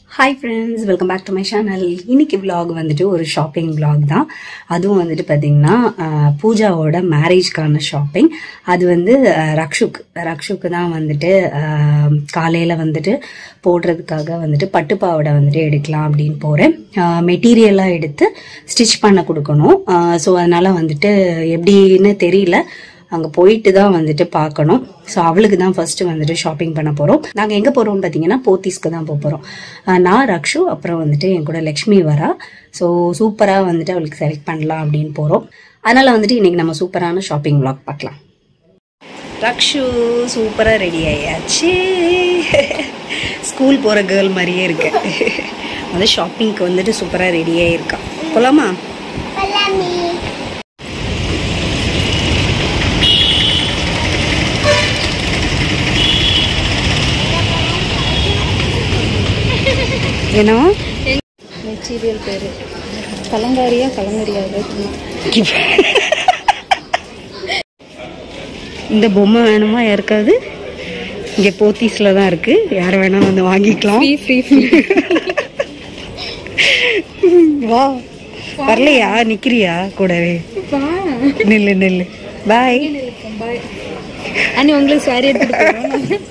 Hi friends welcome back to my channel இன்னைக்கு vlog வந்துட்டு ஒரு ஷாப்பிங் vlog தான் அதுவும் வந்துட்டு பார்த்தீங்கன்னா அஹ், பூஜாவோட மேரேஜ்க்கான ஷாப்பிங் அது வந்து அஹ், ரக்ஷுக் ரக்ஷுக்கு தான் வந்துட்டு காலையில் வந்துட்டு போடுறதுக்காக வந்துட்டு பட்டுப்பாவடை வந்துட்டு எடுக்கலாம் அப்படின்னு போகிறேன் மெட்டீரியலாக எடுத்து ஸ்டிச் பண்ண கொடுக்கணும் ஸோ அதனால் வந்துட்டு எப்படின்னு தெரியல அங்கே போயிட்டு தான் வந்துட்டு பார்க்கணும் ஸோ அவளுக்கு தான் ஃபர்ஸ்ட் வந்துட்டு ஷாப்பிங் பண்ண போகிறோம் நாங்கள் எங்கே போகிறோம்னு பார்த்தீங்கன்னா போத்தீஸ்க்கு தான் போக போகிறோம் நான் ரக்ஷு அப்புறம் வந்துட்டு என் கூட லக்ஷ்மி வரா ஸோ சூப்பராக வந்துட்டு அவளுக்கு செலக்ட் பண்ணலாம் அப்படின்னு போகிறோம் அதனால் வந்துட்டு இன்னைக்கு நம்ம சூப்பரான ஷாப்பிங் vlog பார்க்கலாம் ரக்ஷு சூப்பராக ரெடி ஆயாச்சு ஸ்கூல் போகிற கேர்ள் மாதிரியே இருக்கு வந்து ஷாப்பிங்க்கு வந்துட்டு சூப்பராக ரெடி ஆகிருக்கா போகலாமா என்னவா மெட்டீரியல் பேர் கலங்காரியா கலங்கரியா இந்த பொம்மை வேணுமா யாருக்காவது இங்கே போத்தீஸில் தான் இருக்கு யார் வேணாலும் வந்து வாங்கிக்கலாம் ஃப்ரீ ஃப்ரீ வா வரலையா நிக்கிறியா கூடவே நில்லு நில்லு பாய் பாய் அண்ணி உங்களுக்கு சாரி எடுத்துட்டு போறோம்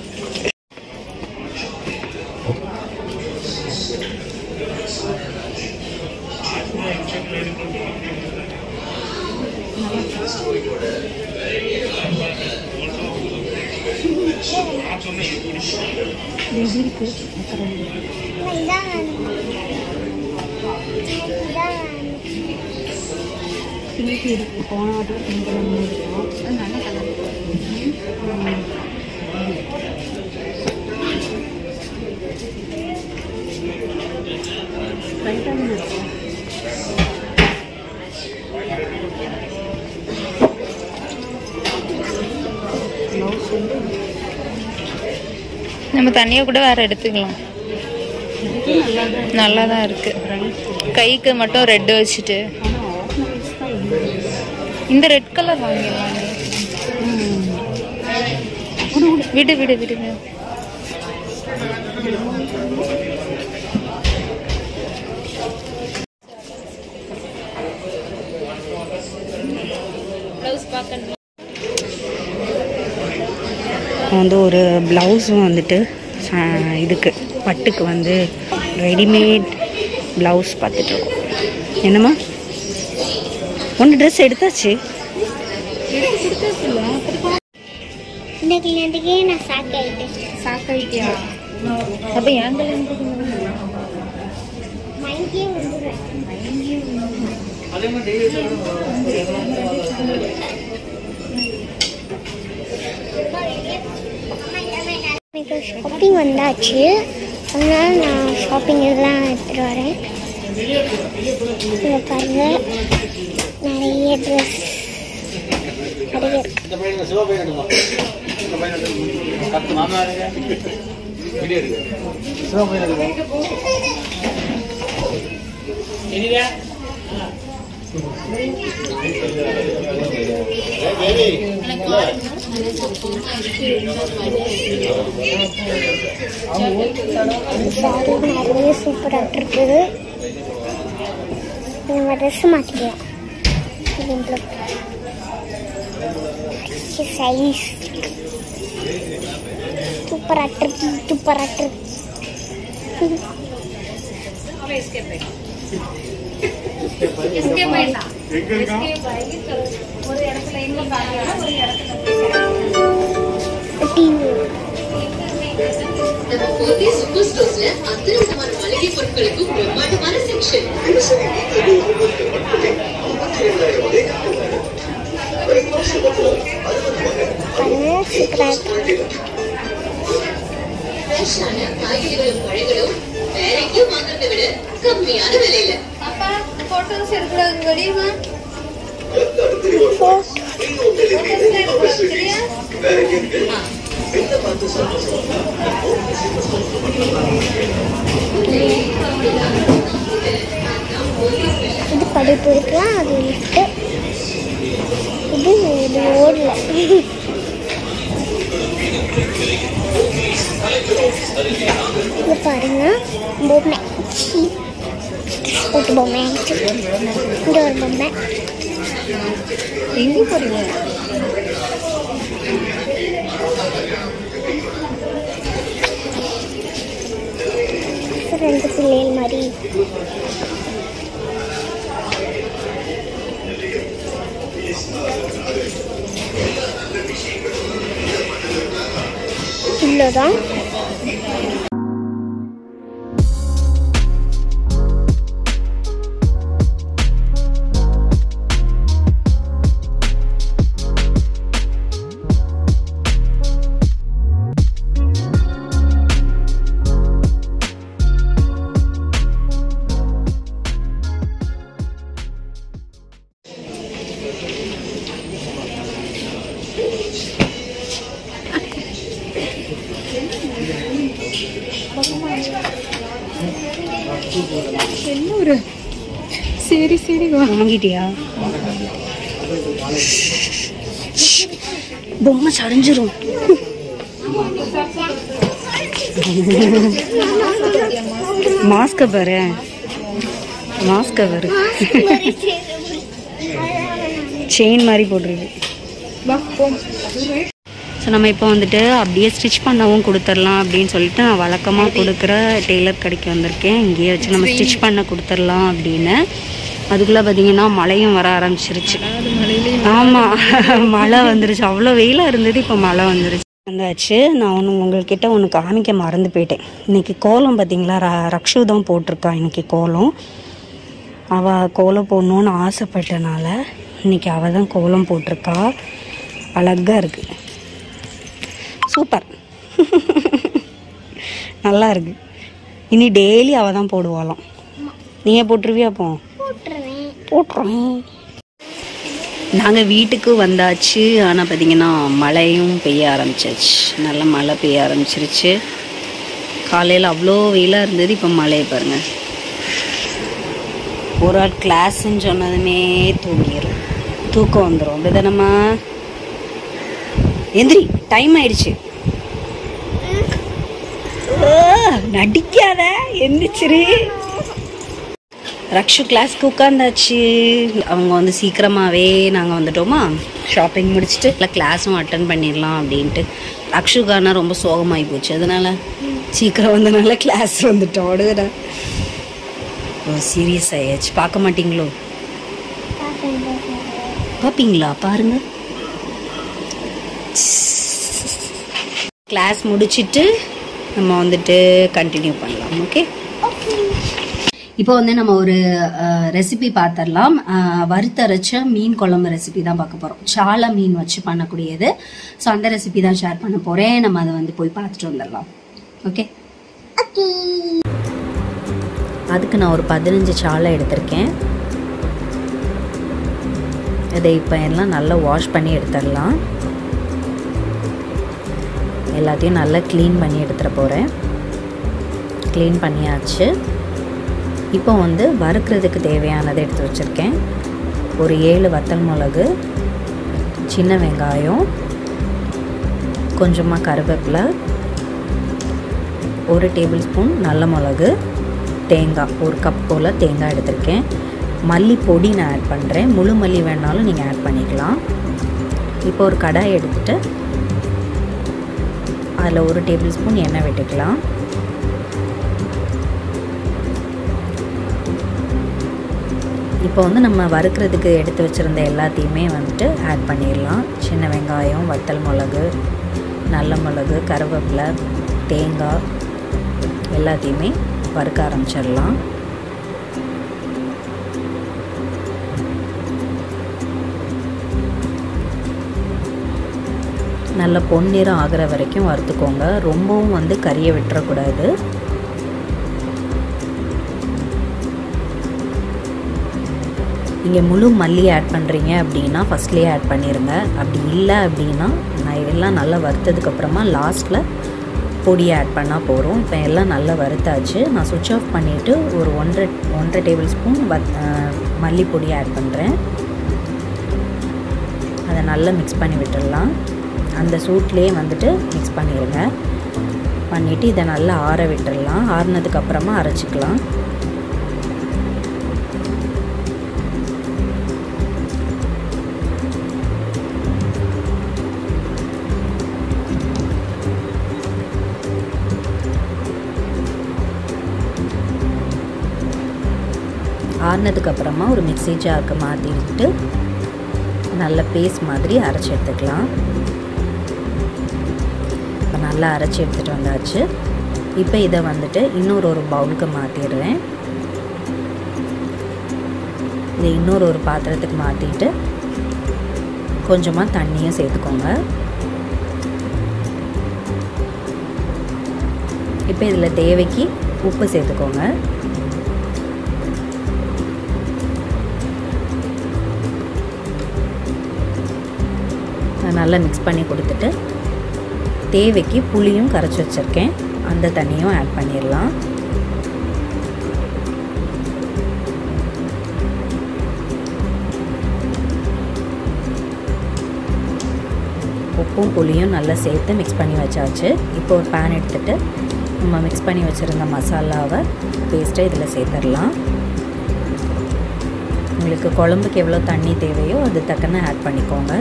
நம்ம தனியாக கூட வேற எடுத்துக்கலாம் நல்லா தான் இருக்கு கைக்கு மட்டும் ரெட் வச்சுட்டு இந்த ரெட் கலர் வாங்கிடலாம் விடு விடு விடு விடு. வந்து ஒரு ப்ளவுஸும் வந்துட்டு அஹ், இதுக்கு பட்டுக்கு வந்து ரெடிமேட் ப்ளவுஸ் பார்த்துட்ருக்கோம் என்னம்மா ஒன்று ட்ரெஸ் எடுத்தாச்சு இந்த கல்யாணத்துக்கே நான் சாக்கு ஆயிட்டேன் சாக்காயிட்டியா அப்ப என் கல்யாணத்துக்கு மைக்கே வந்துடுறேன் எனக்கு ஷாப்பிங் வந்தாச்சு அதனால நான் ஷாப்பிங் எல்லாம் எடுத்துட்டு வரேன் இங்க பாருங்க நிறைய ட்ரெஸ் நிறைய இருக்கு. சாரி நிறைய சூப்பராக இருக்குது நம்ம ட்ரெஸ் மாற்றிக்கலாம் சைஸ் சூப்பராக ட்ரிப் சூப்பராக ட்ரிப் டிவி நம்ம போத்தி சூப்பர் ஸ்டோர்ஸ்ல அத்தனை விதமான மளிகை பொருட்களுக்கும் பிரம்மாண்டமான செக்ஷன் பண்ண சூப்பராக இருக்கு ஃப்ரெஷ்ஷான காய்கறிகளும் பழங்களும் வேற எங்கேயும் வாங்குறதை விட கம்மியான விலையில அப்பா போட்டோஸ் எடுக்கூடாது வெளியுமா இது படிப்பு இருக்கலாம் அது லிஃப்ட்டு இது இது ஓடல இது பாருங்க பொம்மை சீ. ஒரு பொம்மை இங்க ஒரு பொம்மை எங்கே போறீங்க ரெண்டு பிள்ளைகள் மாதிரி இவ்வளோதான் என்ன ஒரு சரி சரி வா வாங்கிட்டியா பொம்மை சரிஞ்சிரும் மாஸ்க பாரு மாஸ்க பாரு செயின் மாதிரி போட்டிருக்கு வா போம் ஸோ நம்ம இப்போ வந்துட்டு அப்படியே ஸ்டிச் பண்ணவும் கொடுத்துடலாம் அப்படின்னு சொல்லிட்டு நான் வழக்கமாக கொடுக்குற டெய்லர் கடைக்கு வந்திருக்கேன் இங்கேயே வச்சு நம்ம ஸ்டிச் பண்ண கொடுத்துடலாம் அப்படின்னு அதுக்குள்ளே பார்த்தீங்கன்னா மழையும் வர ஆரம்பிச்சிருச்சு அது மலையிலே ஆமாம் மழை வந்துருச்சு அவ்வளோ வெயிலாக இருந்தது இப்போ மழை வந்துருச்சு வந்தாச்சு நான் ஒன்று உங்கள்கிட்ட ஒன்று காமிக்க மறந்து போயிட்டேன் இன்னைக்கு கோலம் பார்த்தீங்களா ர ரக்ஷு தான் போட்டிருக்கா இன்னைக்கு கோலம் அவள் கோலம் போடணுன்னு ஆசைப்பட்டனால இன்னைக்கு அவள் தான் கோலம் போட்டிருக்கா அழகாக இருக்கு சூப்பர் நல்லா இருக்கு இனி டெய்லி அவள் தான் போடுவாளாம் நீயே போட்டுருவியா அப்போ போட்டுருவேன் போட்டுறேன் நாங்கள் வீட்டுக்கு வந்தாச்சு ஆனால் பார்த்தீங்கன்னா மழையும் பெய்ய ஆரம்பிச்சாச்சு நல்ல மழை பெய்ய ஆரம்பிச்சிருச்சு காலையில் அவ்வளோ வெயிலாக இருந்தது இப்போ மழையை பாருங்க ஒரு ஆள் கிளாஸ்ன்னு சொன்னதுமே தூங்கிடும் தூக்கம் வந்துடும் அப்படிதானம்மா எந்திரி டைம் ஆயிடுச்சு ஓ, நடிக்காத எந்திரிச்சிரு ரக்ஷு கிளாஸ்க்கு உட்காந்தாச்சு அவங்க வந்து சீக்கிரமாகவே நாங்கள் வந்துட்டோமா ஷாப்பிங் முடிச்சுட்டு இல்லை கிளாஸும் அட்டன் பண்ணிடலாம் அப்படின்ட்டு ரக்ஷுக்கான ரொம்ப சோகமாகி போச்சு அதனால சீக்கிரம் வந்தனால கிளாஸ் வந்துட்டோம் அடுதடா ஓ சீரியஸ் ஆயாச்சு பார்க்க மாட்டீங்களோ பார்ப்பீங்களா பாருங்க கிளாஸ் முடிச்சிட்டு நம்ம வந்துட்டு கண்டினியூ பண்ணலாம் ஓகே இப்போ வந்து நம்ம ஒரு ரெசிபி பார்த்துடலாம் அஹ், வறுத்தரைச்ச மீன் குழம்பு ரெசிபி தான் பார்க்க போகிறோம் சாலை மீன் வச்சு பண்ணக்கூடியது ஸோ அந்த ரெசிபி தான் ஷேர் பண்ண போகிறேன் நம்ம அதை வந்து போய் பார்த்துட்டு வந்துடலாம் ஓகே அதுக்கு நான் ஒரு பதினஞ்சு சாலை எடுத்திருக்கேன் இதை இப்போ எல்லாம் நல்லா வாஷ் பண்ணி எடுத்துடலாம் எல்லாத்தையும் நல்லா க்ளீன் பண்ணி எடுத்துட போகிறேன் க்ளீன் பண்ணியாச்சு இப்போ வந்து வறுக்கிறதுக்கு தேவையானதை எடுத்து வச்சுருக்கேன் ஒரு ஏழு வத்தல் மிளகு சின்ன வெங்காயம் கொஞ்சமாக கருவேப்பிலை ஒரு டேபிள் ஸ்பூன் நல்ல மிளகு தேங்காய் ஒரு கப் போல் தேங்காய் எடுத்திருக்கேன் மல்லி பொடி நான் ஆட் பண்ணுறேன் முழு மல்லி வேணாலும் நீங்கள் ஆட் பண்ணிக்கலாம் இப்போ ஒரு கடாய் எடுத்துகிட்டு அதில் ஒரு டேபிள் ஸ்பூன் எண்ணெய் விட்டுக்கலாம் இப்போ வந்து நம்ம வறுக்கிறதுக்கு எடுத்து வச்சுருந்த எல்லாத்தையுமே வந்துட்டு ஆட் பண்ணிடலாம் சின்ன வெங்காயம் வத்தல் மிளகு நல்ல மிளகு கருவேப்பிலை தேங்காய் எல்லாத்தையுமே வறுக்க ஆரம்பிச்சிடலாம் நல்ல பொன்னிறம் ஆகிற வரைக்கும் வறுத்துக்கோங்க ரொம்பவும் வந்து கறியை விட்டுறக்கூடாது நீங்கள் முழு மல்லி ஆட் பண்ணுறீங்க அப்படின்னா ஃபஸ்ட்லேயே ஆட் பண்ணிடுங்க அப்படி இல்லை அப்படின்னா நான் இதெல்லாம் நல்லா வறுத்ததுக்கப்புறமா லாஸ்ட்டில் பொடியை ஆட் பண்ணால் போகிறோம் இப்போ எல்லாம் நல்லா வறுத்தாச்சு நான் சுவிட்ச் ஆஃப் பண்ணிவிட்டு ஒரு ஒன்றரை ஒன்றரை டேபிள் ஸ்பூன் வத் மல்லி பொடியை ஆட் பண்ணுறேன் அதை நல்லா மிக்ஸ் பண்ணி விட்டுடலாம் அந்த சூட்லேயே வந்துட்டு மிக்ஸ் பண்ணிடுங்க பண்ணிவிட்டு இதை நல்லா ஆற விட்டுடலாம் ஆறுனதுக்கு அப்புறமா அரைச்சிக்கலாம் ஆறுனதுக்கு அப்புறமா ஒரு மிக்ஸி ஜாருக்கு மாற்றிட்டு நல்ல பேஸ்ட் மாதிரி அரைச்சி எடுத்துக்கலாம் இப்போ நல்லா அரைச்சி எடுத்துகிட்டு வந்தாச்சு இப்போ இதை வந்துட்டு இன்னொரு ஒரு பவுலுக்கு மாற்றிடுறேன் இதை இன்னொரு ஒரு பாத்திரத்துக்கு மாற்றிட்டு கொஞ்சமாக தண்ணியும் சேர்த்துக்கோங்க இப்போ இதில் தேவைக்கு உப்பு சேர்த்துக்கோங்க நல்லா மிக்ஸ் பண்ணி கொடுத்துட்டு தேவைக்கு புளியும் கரைச்சி வச்சுருக்கேன் அந்த தண்ணியும் ஆட் பண்ணிடலாம் உப்பும் புளியும் நல்லா சேர்த்து மிக்ஸ் பண்ணி வச்சாச்சு இப்போ ஒரு பேன் எடுத்துகிட்டு நம்ம மிக்ஸ் பண்ணி வச்சுருந்த மசாலாவை பேஸ்ட்டை இதில் சேர்த்துடலாம் உங்களுக்கு குழம்புக்கு எவ்வளோ தண்ணி தேவையோ அது தக்கன ஆட் பண்ணிக்கோங்க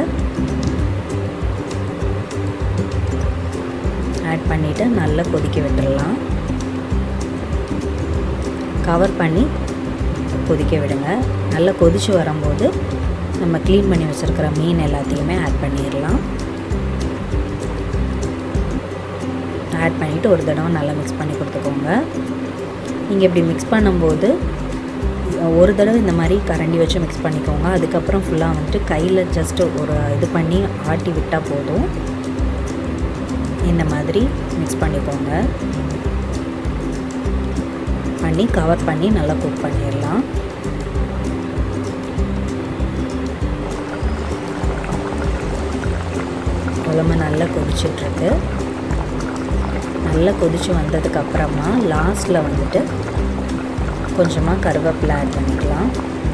ஆட் பண்ணிவிட்டு நல்லா கொதிக்க விட்டுடலாம் கவர் பண்ணி கொதிக்க விடுங்க நல்லா கொதித்து வரும்போது நம்ம க்ளீன் பண்ணி வச்சுருக்கிற மீன் எல்லாத்தையுமே ஆட் பண்ணிடலாம் ஆட் பண்ணிவிட்டு ஒரு தடவை நல்லா மிக்ஸ் பண்ணி கொடுத்துக்கோங்க நீங்கள் இப்படி மிக்ஸ் பண்ணும்போது ஒரு தடவை இந்த மாதிரி கரண்டி வச்சு மிக்ஸ் பண்ணிக்கோங்க அதுக்கப்புறம் ஃபுல்லாக வந்துட்டு கையில் ஜஸ்ட்டு ஒரு இது பண்ணி ஆட்டி விட்டால் போதும் இந்த மாதிரி மிக்ஸ் பண்ணிக்கோங்க பண்ணி கவர் பண்ணி நல்லா குக் பண்ணிடலாம் குழம்பு நல்லா கொதிச்சிட்ருக்கு நல்லா கொதிச்சு வந்ததுக்கப்புறமா லாஸ்ட்டில் வந்துட்டு கொஞ்சமாக கருவேப்பிலை ஆட் பண்ணிக்கலாம்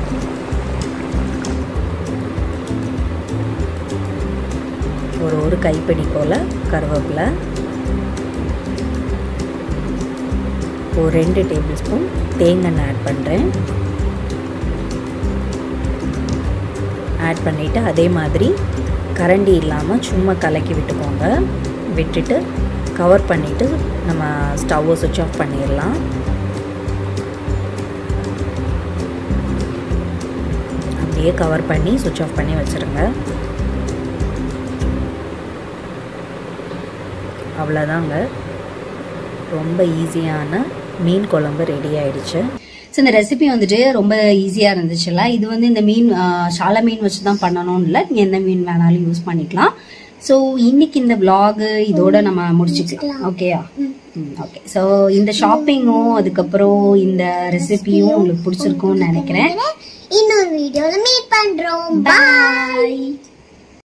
ஒரு ஒரு கைப்பிடி போல் கருவேப்பிலை ஒரு ரெண்டு டேபிள் ஸ்பூன் தேங்காய் ஆட் பண்ணுறேன் ஆட் பண்ணிவிட்டு அதே மாதிரி கரண்டி இல்லாமல் சும்மா கலக்கி விட்டுக்கோங்க விட்டுட்டு கவர் பண்ணிவிட்டு நம்ம ஸ்டவ்வை சுவிட்ச் ஆஃப் பண்ணிடலாம் அப்படியே கவர் பண்ணி சுவிட்ச் ஆஃப் பண்ணி வச்சுருங்க அவ்வளோதாங்க ரொம்ப ஈஸியான மீன் குழம்பு ரெடி ஆயிடுச்சு ஸோ இந்த ரெசிபி வந்துட்டு ரொம்ப ஈஸியாக இருந்துச்சுல்ல இது வந்து இந்த மீன் சால மீன் வச்சு தான் பண்ணணும்னு இல்லை நீங்கள் எந்த மீன் வேணாலும் யூஸ் பண்ணிக்கலாம் ஸோ இன்னைக்கு இந்த vlog இதோட நம்ம முடிச்சுக்கலாம் ஓகேயா ஓகே ஸோ இந்த ஷாப்பிங்கும் அதுக்கப்புறம் இந்த ரெசிபியும் உங்களுக்கு பிடிச்சிருக்கும்னு நினைக்கிறேன் இன்னொரு வீடியோல மீட் பண்றோம் பாய்